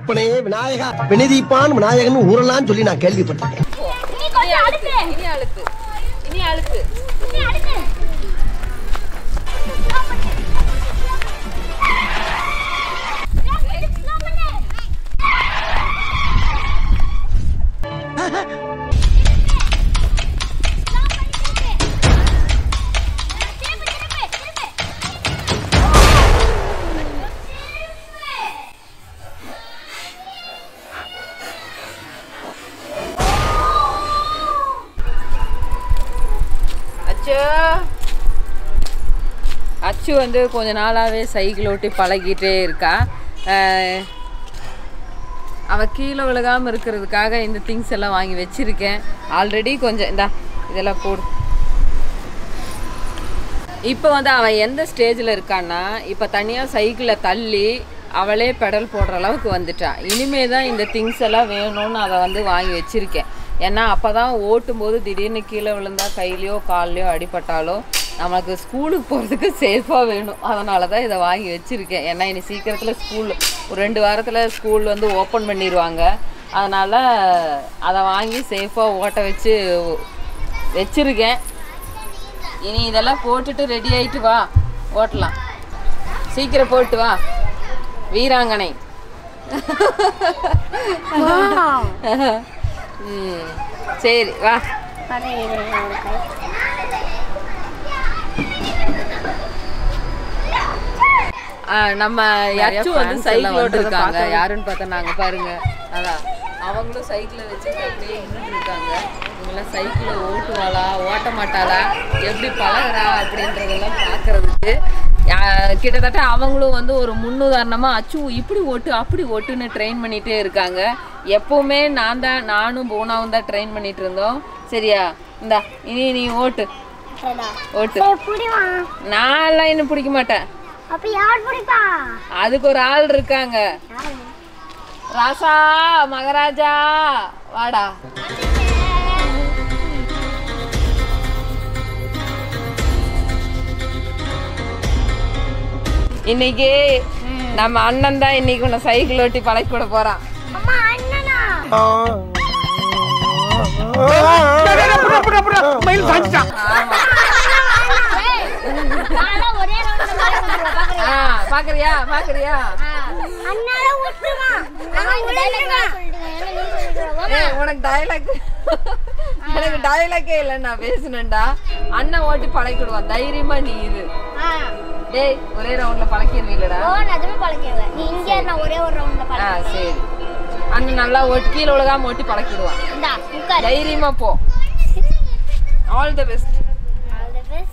அப்பனே விநாயகா வினதீப்பான் விநாயகன் ஊரெல்லாம் சொல்லி நான் கேள்விப்பட்டிருக்கேன் இனி அழுத்து இனி அழுத்து இனி அழுத்து அச்சோ அச்சு வந்து கொஞ்ச நாளாகவே சைக்கிள் ஓட்டி பழகிட்டே இருக்கா அஹ், அவ கீழே விழுகாமல் இருக்கிறதுக்காக இந்த திங்ஸ் எல்லாம் வாங்கி வச்சிருக்கேன் ஆல்ரெடி கொஞ்சம் இந்தா இதெல்லாம் போடு இப்போ வந்து அவன் எந்த ஸ்டேஜில் இருக்கான்னா இப்போ தனியாக சைக்கிளை தள்ளி அவளே பெடல் போடுற அளவுக்கு வந்துட்டான் இனிமே தான் இந்த திங்ஸ் எல்லாம் வேணும்னு அதை வந்து வாங்கி வச்சிருக்கேன் ஏன்னா அப்போ தான் ஓட்டும்போது திடீர்னு கீழே விழுந்தா கையிலையோ கால்லையோ அடிபட்டாலோ நமக்கு ஸ்கூலுக்கு போகிறதுக்கு சேஃபாக வேணும் அதனால தான் இதை வாங்கி வச்சுருக்கேன் ஏன்னா இனி சீக்கிரத்தில் ஸ்கூல் ஒரு ரெண்டு வாரத்தில் ஸ்கூல் வந்து ஓப்பன் பண்ணிடுவாங்க அதனால் அதை வாங்கி சேஃபாக ஓட்ட வச்சு வச்சுருக்கேன் இனி இதெல்லாம் போட்டுட்டு ரெடி ஆயிட்டு வா ஓட்டலாம் சீக்கிரம் போட்டு வா வீராங்கனை ம், சரி வா ஆ, நம்ம யச்சு வந்து சைக்கிள் ஓட்டிருக்காங்க யாருன்னு பார்த்தா நாங்க பாருங்க அதான் அவங்களும் சைக்கிளை வச்சுட்டு அப்படியே நின்றுட்டு இருக்காங்க இவங்கெல்லாம் சைக்கிளை ஓட்டுவாளா ஓட்ட மாட்டாளா எப்படி பழகுறா அப்படின்றதெல்லாம் பார்க்கறதுக்கு யா- கிட்டத்தட்ட அவங்களும் வந்து ஒரு முன்னுதாரணமா அச்சு இப்படி ஓட்டு அப்படி ஓட்டுன்னு ட்ரெயின் பண்ணிட்டே இருக்காங்க எப்பவுமே நான் தான் நானும் போனாவும் தான் ட்ரெயின் பண்ணிட்டு இருந்தோம் சரியா இந்தா இனி நீ ஓட்டு ஓட்டு நான் எல்லாம் இன்னும் பிடிக்க மாட்டேன் அப்ப யார் பிடிப்பா அதுக்கு ஒரு ஆள் இருக்காங்க ராசா மகாராஜா வாடா இன்னைக்கு நம்ம அண்ணன் தான் இன்னைக்கு உன்னை சைக்கிள் ஓட்டி பழக்கி விட போறான் அம்மா அண்ணனா மயில் சாஞ்சிட்டான் நான்லாம் ஒரே ரவுண்ட்ல கால் பண்றேன் பாக்குறியா ஆ, பாக்குறியா பாக்குறியா அண்ணால விட்டுமா நான் இந்த டைலாக் சொல்லிட்டேன் என்ன நீ சொல்லிட்டு ஏய், உனக்கு டயலாக் எனக்கு டயலாக்கே இல்லை நான் பேசுனேன்டா அண்ணன் ஓட்டி பழக்கிடுவான் தைரியமா நீ இரு ஆ டேய் ஒரே ரவுண்ட்ல பழக்கிடுவீங்களடா ஓ நிஜமே பழக்கிடுவேன் நீ இங்க நான் ஒரே ஒரு ரவுண்ட்ல ஆ பழக்கிறேன் சரி அண்ணன் நல்லா ஓட்டி கீழே ஒழுகாம ஓட்டி பழக்கிடுவான் இந்தா உட்காரு தைரியமா போ all the best all the best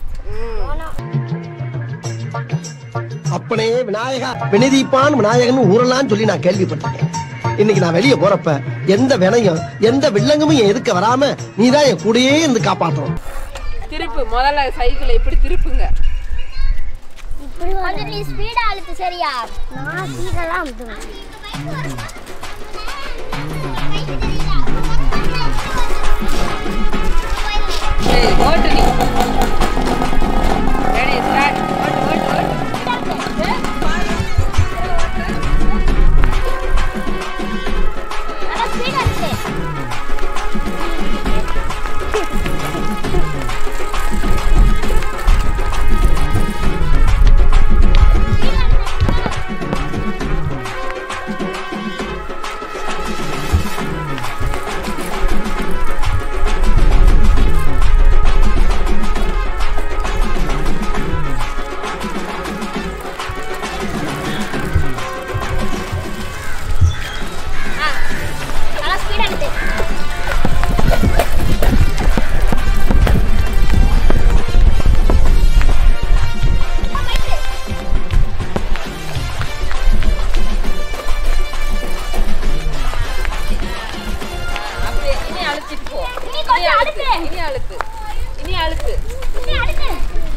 அப்பனே விநாயகா வினதீப்பான் விநாயகன் ஊரெல்லாம் சொல்லி நான் கேள்விப்பட்டிருக்கேன் இன்னைக்கு நான் வெளியே போறப்ப எந்த வினையும் எந்த வில்லங்கமும் என் எதுக்க வராம நீதான் என் கூடயே இருந்து காப்பாத்தணும் திருப்பு முதல்ல சைக்கிளை இப்படி திருப்புங்க கொஞ்சம் நீ ஸ்பீடா அழுத்து சரியா நான் ஸ்பீடெல்லாம் அழுத்துவேன் சரி ஓட்டு நீ ரெடி ஸ்டார்ட் ஓட்டு ஓட்டு ஓட்டு நல்லா ஸ்பீடா அழுத்து நல்லா ஸ்பீடா அழுத்து அப்படியே இனி அழுத்திட்டு போ நீ கொஞ்சம் அழுத்து. இனி அழுத்து இனி அழுத்து நீ அழுத்து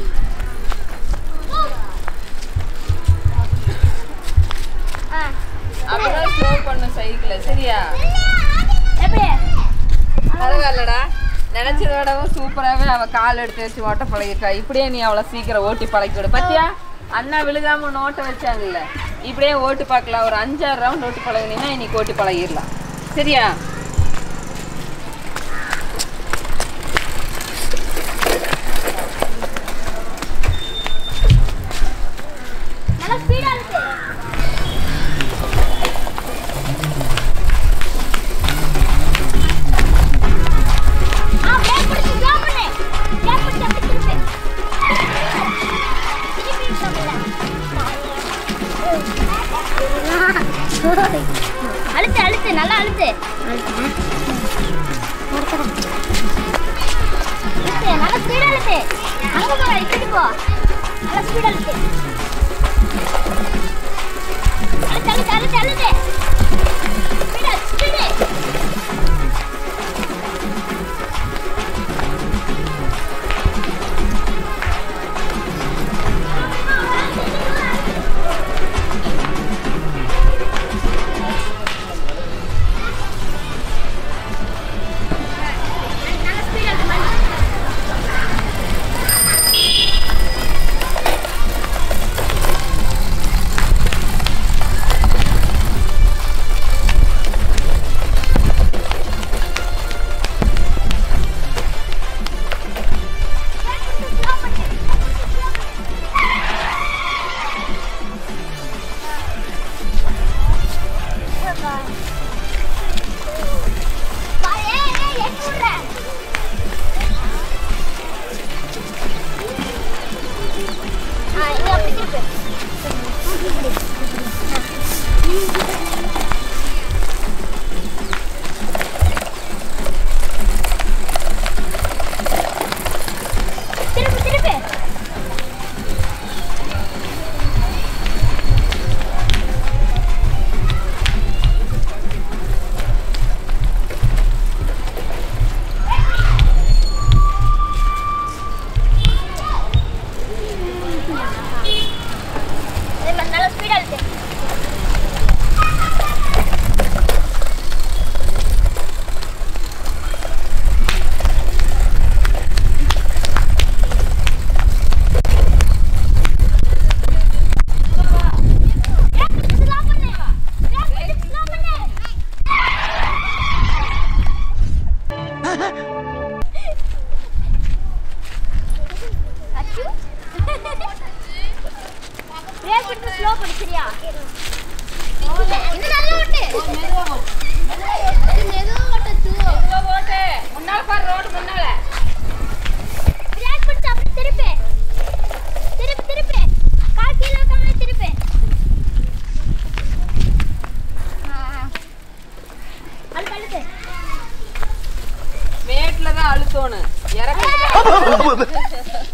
ஆ அப்பதான் ஸ்லோ பண்ண சைக்கிளை சரியா எப்படி பரவாயில்லடா நினைச்சத விடவும் சூப்பராகவே அவ கால் எடுத்து வச்சு ஓட்ட பழகிட்டா இப்படியே நீ அவளை சீக்கிரம் ஓட்டி பழக்கி விடு பாத்தியா அண்ணா விழுகாம ஒன்று ஓட்ட வச்சாங்கல்ல இப்படியே ஓட்டு பார்க்கலாம் ஒரு அஞ்சாறு ரவுண்ட் ஓட்டு பழகுனீங்கன்னா இன்னைக்கு ஓட்டு பழகிடலாம் சரியா நல்லா ஸ்பீடா இருக்கு ஆ பிரேக் பிடிச்சு ஸ்லோ பண்ணு பிரேக் பிடிச்சு அப்படி திருப்பு திருப்பி அழுத்து அழுத்து நல்லா அழுத்து அழுத்து நல்லா ஸ்பீடா அழுத்து அங்க போற இப்படி போ நல்லா ஸ்பீடா அழுத்து அழுத்து அழுத்து அழுத்து அழுத்து ஸ்பீடா ஸ்பீடு நல்லா ஸ்பீடா அழுத்து திருப்பி திருப்பி இதே மாதிரி நல்லா ஸ்பீடா இருக்கு பிரேக் பிடிச்சு ஸ்லோ பண்ணு சரியா இது நல்ல ஓட்டு மெதுவா ஓட்டு ஓட்டு முன்னால பாரு ரோடு முன்னால பிரேக் பிடிச்சு அப்படி திருப்பி திருப்பி திருப்பி கால் கீழே வைக்காம திருப்பி அழுத்து அழுத்து மேட்ல தான் அழுத்தோணும் இறக்க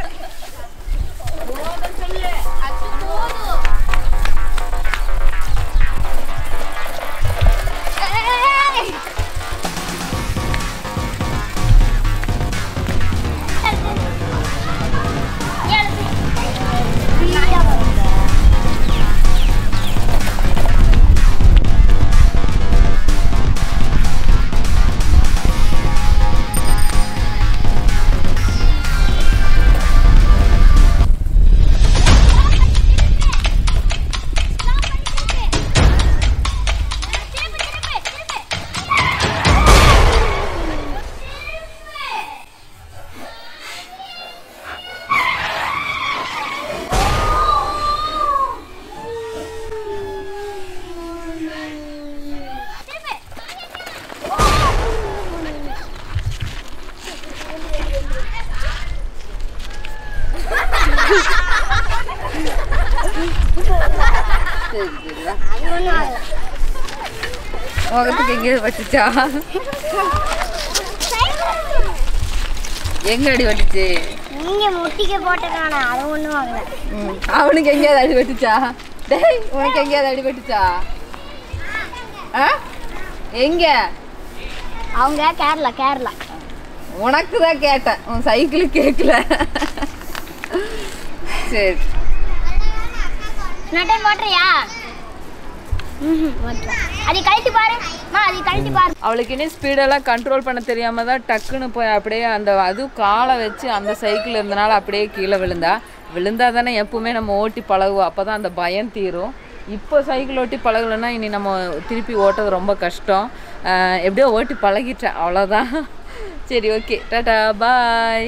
முகத்துக்கு எங்கேயாவது பட்டுச்சா எங்க அடி பட்டுச்சு இங்க முட்டிக்க போட்டுக்கான அது ஒண்ணும் வாங்கல ம், அவனுக்கு எங்கேயாவது அடி பட்டுச்சா டேய் உனக்கு எங்கேயாவது அடி பட்டுச்சா ஆ எங்க அவங்க கேரளா கேரளா உனக்கு தான் கேட்டேன் உன் சைக்கிள் கேட்கல சரி நட்டை போட்டுறியா அதை கழட்டி பாரு மா அதை கழட்டி பாரு அவளுக்கு இன்னும் ஸ்பீடெல்லாம் கண்ட்ரோல் பண்ண தெரியாம தான் டக்குன்னு போய் அப்படியே அந்த அதுவும் காலை வச்சு அந்த சைக்கிள் இருந்தனால அப்படியே கீழே விழுந்தா விழுந்தா தானே எப்பவுமே நம்ம ஓட்டி பழகுவோம் அப்போ தான் அந்த பயம் தீரும் இப்போ சைக்கிள் ஓட்டி பழகலைன்னா இனி நம்ம திருப்பி ஓட்டுறது ரொம்ப கஷ்டம் அஹ் எப்படியோ ஓட்டி பழகிட்டேன் அவ்வளோதான் சரி ஓகே டாடா பாய்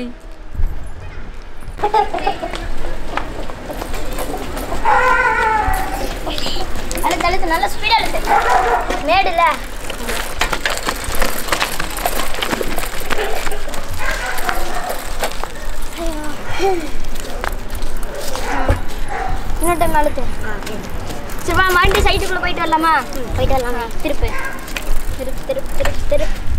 அழுத்து அழுத்து நல்லா ஸ்பீடாக அழுத்து மேடுல இன்னொரு டைம் அழுத்து சரி வா மறுபடியும் சைட்டுக்குள்ளே போயிட்டு வரலாமா போயிட்டு வரலாமா திருப்பு திருப்பு திருப்பு திருப்பு திருப்பு